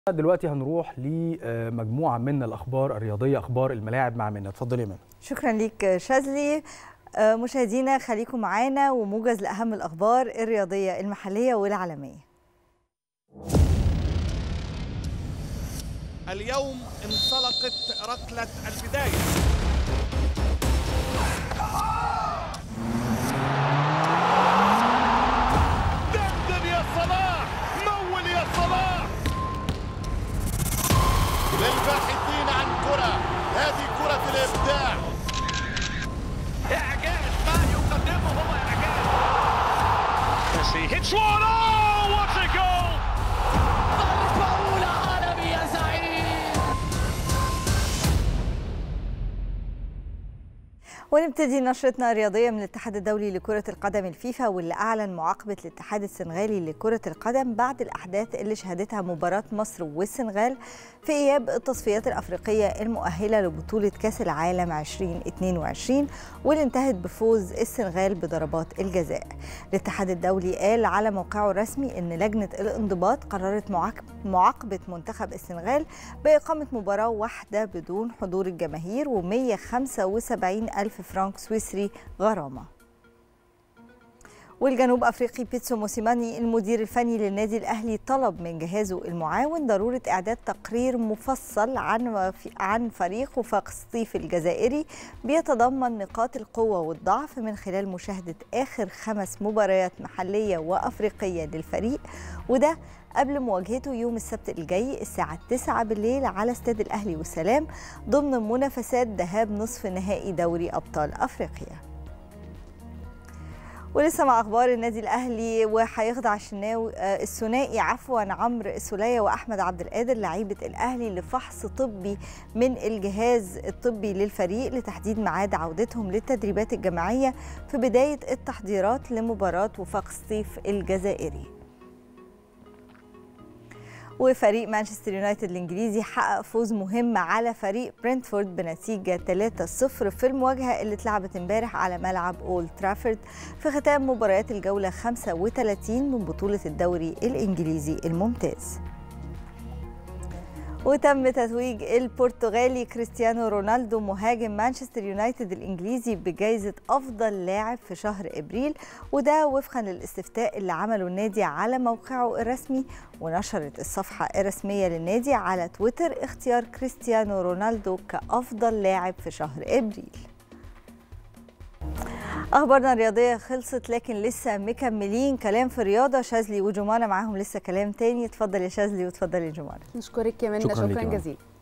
دلوقتي هنروح لمجموعه من الاخبار الرياضيه اخبار الملاعب مع منى اتفضلي يا منى شكرا ليك شاذلي آه، مشاهدينا خليكم معانا وموجز لاهم الاخبار الرياضيه المحليه والعالميه اليوم انطلقت ركلة البداية دندن يا صلاح مول يا صلاح للباحثين عن كرة هذه كرة الإبداع إعجاز ما يقدمه هو إعجاز Messi hits one. Oh, what a goal! ضربة أولى عالمي يا زعيم ونبتدي نشرتنا الرياضيه من الاتحاد الدولي لكره القدم الفيفا واللي اعلن معاقبه الاتحاد السنغالي لكره القدم بعد الاحداث اللي شهدتها مباراه مصر والسنغال في اياب التصفيات الافريقيه المؤهله لبطوله كاس العالم 2022 واللي انتهت بفوز السنغال بضربات الجزاء. الاتحاد الدولي قال على موقعه الرسمي ان لجنه الانضباط قررت معاق- معاقبه منتخب السنغال باقامه مباراه واحده بدون حضور الجماهير و175 الف فرنك سويسري غرامه. والجنوب افريقي بيتسو موسيماني المدير الفني للنادي الاهلي طلب من جهازه المعاون ضروره اعداد تقرير مفصل عن عن فريق وفاق سطيف الجزائري بيتضمن نقاط القوه والضعف من خلال مشاهده اخر خمس مباريات محليه وافريقيه للفريق وده قبل مواجهته يوم السبت الجاي الساعة 9 بالليل على استاد الأهلي والسلام ضمن منافسات ذهاب نصف نهائي دوري أبطال أفريقيا ولسه مع اخبار النادي الاهلي وهيخضع الشناوي آه، الثنائي عفوا عمرو السوليه واحمد عبد القادر لعيبه الاهلي لفحص طبي من الجهاز الطبي للفريق لتحديد ميعاد عودتهم للتدريبات الجماعيه في بدايه التحضيرات لمباراه وفاق سطيف الجزائري وفريق مانشستر يونايتد الانجليزي حقق فوز مهم على فريق برنتفورد بنتيجه 3-0 في المواجهه اللي اتلعبت امبارح على ملعب اولد ترافورد في ختام مباريات الجوله 35 من بطوله الدوري الانجليزي الممتاز. وتم تتويج البرتغالي كريستيانو رونالدو مهاجم مانشستر يونايتد الانجليزي بجائزه افضل لاعب في شهر ابريل وده وفقا للاستفتاء اللي عمله النادي على موقعه الرسمي ونشرت الصفحه الرسميه للنادي على تويتر اختيار كريستيانو رونالدو كافضل لاعب في شهر ابريل اخبارنا الرياضيه خلصت لكن لسه مكملين كلام في الرياضه شاذلي وجمانه معاهم لسه كلام تاني اتفضل يا شاذلي واتفضل يا جمانه نشكرك يا منى شكراً شكرا, ليكي شكرا يا منى. جزيلا